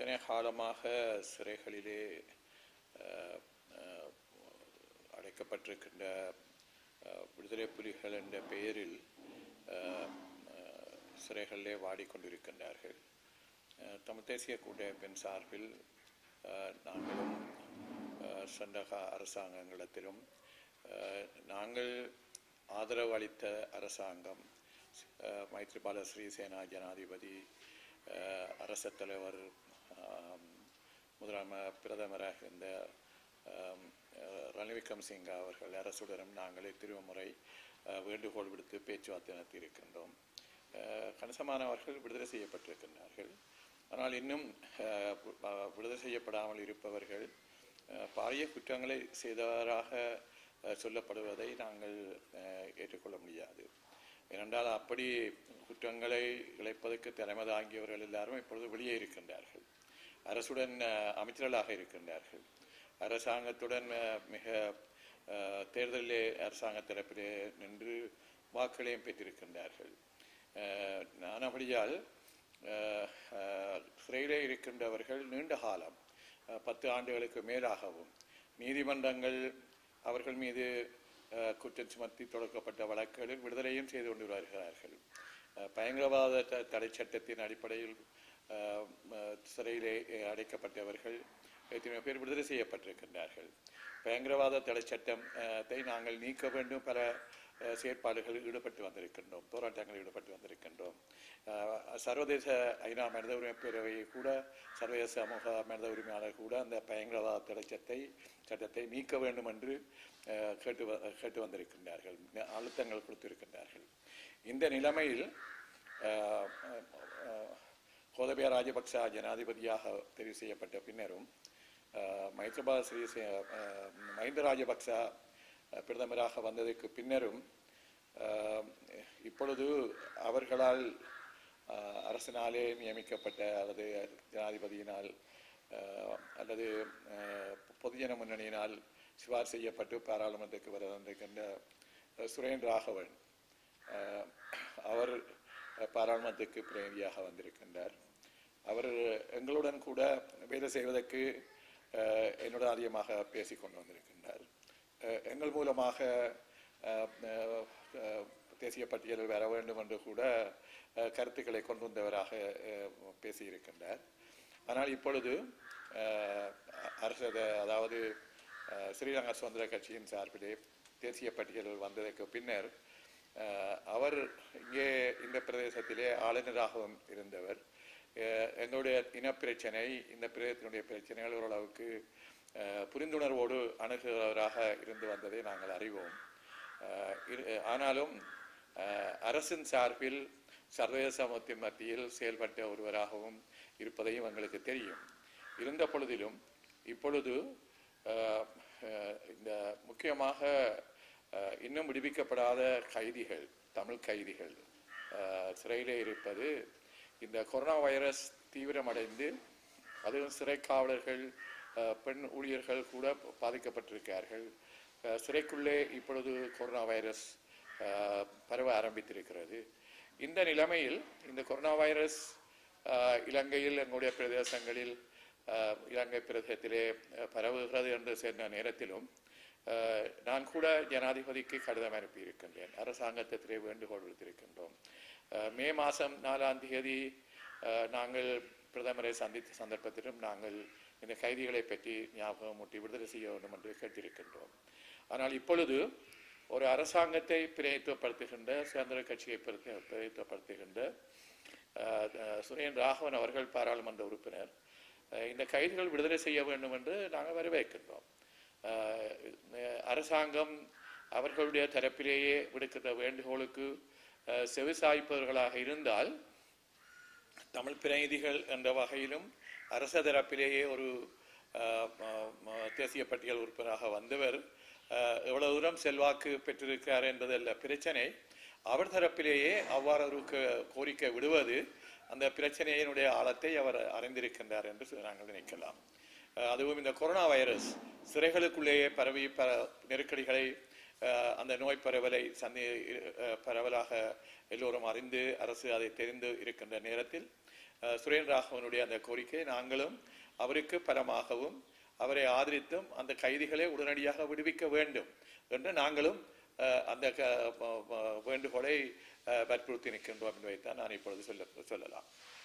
இத்தனை காலமாக சிறைகளிலே அஹ், அஹ், அடைக்கப்பட்டிருக்கின்ற அஹ், விடுதலை புலிகள் என்ற பெயரில் அஹ், அஹ், சிறைகளிலே வாடிக்கொண்டிருக்கின்றார்கள் அஹ், தமிழ் தேசிய கூட்டமைப்பின் சார்பில் அஹ், நாங்களும் அஹ், சென்ற கா- அரசாங்கங்களிடத்திலும் அஹ், நாங்கள் ஆதரவு அளித்த அரசாங்கம் அஹ், மைத்ரிபால ஸ்ரீசேனா ஜனாதிபதி அஹ், அரசத் தலைவர் ஆம், முதலாம பிரதமராக இருந்த ஆம், அஹ், ரணில் விக்ரமசிங்க அவர்கள் அரசுடனும் நாங்களே திருமுறை அஹ், வேண்டுகோள் விடுத்து பேச்சுவார்த்தை நடத்தியிருக்கின்றோம் அஹ், கணிசமானவர்கள் விடுதலை செய்யப்பட்டிருக்கின்றார்கள் ஆனால் இன்னும் அஹ், வி- அஹ், விடுதலை செய்யப்படாமல் இருப்பவர்கள் அஹ், பாரிய குற்றங்களை செய்தவராக அஹ், சொல்லப்படுவதை நாங்கள் அஹ், ஏற்றுக்கொள்ள முடியாது ஏனென்றால் அப்படி குற்றங்களை இழைப்பதற்கு தலைமை தாங்கியவர்கள் எல்லாரும் இப்பொழுது வெளியே இருக்கின்றார்கள் அரசுடன் அஹ், அமைச்சர்களாக இருக்கின்றார்கள் அரசாங்கத்துடன் அஹ், மிக அஹ், தேர்தலிலே அரசாங்க தரப்பிலே நின்று வாக்குகளையும் பெற்றிருக்கின்றார்கள் அஹ், நானபடியால் அஹ், அஹ், சிறையிலே இருக்கின்றவர்கள் நீண்ட காலம் அஹ், பத்து ஆண்டுகளுக்கு மேலாகவும் நீதிமன்றங்கள் அவர்கள் மீது அஹ், குற்றம் சுமத்தி தொடக்கப்பட்ட வழக்குகளில் விடுதலையும் செய்து கொண்டு வருகிறார்கள் அஹ், பயங்கரவாத த- தடை சட்டத்தின் அடிப்படையில் அஹ், அஹ், சிறையிலே அஹ், அடைக்கப்பட்டவர்கள் எத்தனை பேர் விடுதலை செய்யப்பட்டிருக்கின்றார்கள் பயங்கரவாத தடை சட்டத்தை நாங்கள் நீக்க வேண்டும் பல அஹ், செயற்பாடுகளில் ஈடுபட்டு வந்திருக்கின்றோம் போராட்டங்களில் ஈடுபட்டு வந்திருக்கின்றோம் அஹ், சர்வதேச ஐநா மனித உரிமை பேரவை கூட சர்வதேச சமூக மனித உரிமையாளர் கூட அந்த பயங்கரவாத தடை சட்டத்தை சட்டத்தை நீக்க வேண்டும் என்று அஹ், கேட்டு வ- கேட்டு வந்திருக்கின்றார்கள் அழுத்தங்கள் கொடுத்திருக்கின்றார்கள் இந்த நிலைமையில் அஹ், அஹ், கோதபய ராஜபக்ச ஜனாதிபதியாக தெரிவு செய்யப்பட்ட பின்னரும் அஹ், மைத்ரிபால ஸ்ரீசே அஹ், மஹிந்த ராஜபக்ச அஹ், பிரதமராக வந்ததற்கு பின்னரும் அஹ், இப்பொழுது அவர்களால் அஹ், அரசினாலே நியமிக்கப்பட்ட அல்லது ஜனாதிபதியினால் அஹ், அல்லது அஹ், பொதுஜன முன்னணியினால் சிபார் செய்யப்பட்டு பாராளுமன்றத்துக்கு வர வந்திருக்கின்ற அஹ், சுரேன் ராகவன் அஹ், அவர் அஹ், பாராளுமன்றத்துக்கு பிரதிநிதியாக வந்திருக்கின்றார் அவர் எங்களுடன் கூட வேலை செய்வதற்கு அஹ், என்னுடன் அதிகமாக பேசிக் கொண்டு வந்திருக்கின்றார் அஹ், எங்கள் மூலமாக அஹ், அஹ், அஹ், தேசிய பட்டியலில் வர வேண்டும் என்று கூட அஹ், கருத்துக்களை கொண்டு வந்தவராக அஹ், பேசியிருக்கின்றார் ஆனால் இப்பொழுது அஹ், அரசு அதாவது அஹ், ஸ்ரீலங்கா சுதந்திர கட்சியின் சார்பிலே தேசிய பட்டியலில் வந்ததற்கு பின்னர் அஹ், அவர் இங்கே இந்த பிரதேசத்திலே ஆளுநராகவும் இருந்தவர் அஹ், எங்களுடைய இனப்பிரச்சனை இந்த பிரதேசத்தினுடைய பிரச்சனைகள் ஓரளவுக்கு அஹ், புரிந்துணர்வோடு அணுகுகிறவராக இருந்து வந்ததை நாங்கள் அறிவோம் அஹ், இரு- ஆனாலும் அஹ், அரசின் சார்பில் சர்வதேச சமூகத்தின் மத்தியில் செயல்பட்ட ஒருவராகவும் இருப்பதையும் எங்களுக்கு தெரியும் இருந்த பொழுதிலும் இப்பொழுது அஹ், அஹ், இந்த முக்கியமாக அஹ், இன்னும் விடுவிக்கப்படாத கைதிகள் தமிழ் கைதிகள் அஹ், சிறையிலே இருப்பது இந்த கொரோனா வைரஸ் தீவிரமடைந்து அதுவும் சிறை காவலர்கள் அஹ், பெண் ஊழியர்கள் கூட பாதிக்கப்பட்டிருக்கிறார்கள் அஹ், சிறைக்குள்ளே இப்பொழுது கொரோனா வைரஸ் அஹ், பரவ ஆரம்பித்திருக்கிறது இந்த நிலைமையில் இந்த கொரோனா வைரஸ் அஹ், இலங்கையில் எங்களுடைய பிரதேசங்களில் அஹ், இலங்கை பிரதேசத்திலே அஹ், பரவுகிறது என்று சொன்ன நேரத்திலும் அஹ், நான் கூட ஜனாதிபதிக்கு கடிதம் அனுப்பியிருக்கின்றேன் அரசாங்கத்திலே வேண்டுகோள் விடுத்திருக்கின்றோம் அஹ், மே மாதம் நாலாம் தேதி அஹ், நாங்கள் பிரதமரை சந்தித்த சந்தர்ப்பத்திலும் நாங்கள் இந்த கைதிகளை பற்றி ஞாபகம் மூட்டி விடுதலை செய்ய வேண்டும் என்று கேட்டிருக்கின்றோம் ஆனால் இப்பொழுது ஒரு அரசாங்கத்தை பிரதித்துவப்படுத்துகின்ற சுதந்திர கட்சியை பிரதி- பிரதித்துவப்படுத்துகின்ற அஹ், அஹ், சுரேன் ராகவன் அவர்கள் பாராளுமன்ற உறுப்பினர் அஹ், இந்த கைதிகள் விடுதலை செய்ய வேண்டும் என்று நாங்கள் வரவேற்கின்றோம் அஹ், அஹ், அரசாங்கம் அவர்களுடைய தரப்பிலேயே விடுக்கின்ற வேண்டுகோளுக்கு அஹ், செவிசாய்ப்பவர்களாக இருந்தால் தமிழ் பிரதிநிதிகள் என்ற வகையிலும் அரச தரப்பிலேயே ஒரு அஹ், ம- ம- தேசிய பட்டியல் உறுப்பினராக வந்தவர் அஹ், எவ்வளவு தூரம் செல்வாக்கு பெற்றிருக்கிறார் என்பதல்ல பிரச்சனை அவர் தரப்பிலேயே அவ்வாறு ஒரு க- கோரிக்கை விடுவது அந்த பிரச்சனையினுடைய ஆழத்தை அவர் அறிந்திருக்கின்றார் என்று சொ- நாங்கள் நினைக்கலாம் அஹ், அதுவும் இந்த கொரோனா வைரஸ் சிறைகளுக்குள்ளேயே பரவி பல நெருக்கடிகளை அஹ், அந்த நோய் பரவலை சந்தி அஹ், பரவலாக எல்லோரும் அறிந்து அரசு அதை தெரிந்து இருக்கின்ற நேரத்தில் அஹ், சுரேன் ராகவனுடைய அந்த கோரிக்கை நாங்களும் அவருக்கு பரமாகவும் அவரை ஆதரித்தும் அந்த கைதிகளை உடனடியாக விடுவிக்க வேண்டும் என்று நாங்களும் அஹ், அந்த க- ப- ப- வேண்டுகோளை அஹ், வற்புறுத்தி நிற்கின்றோம் என்பதைத்தான் நான் இப்பொழுது சொல்ல சொல்லலாம்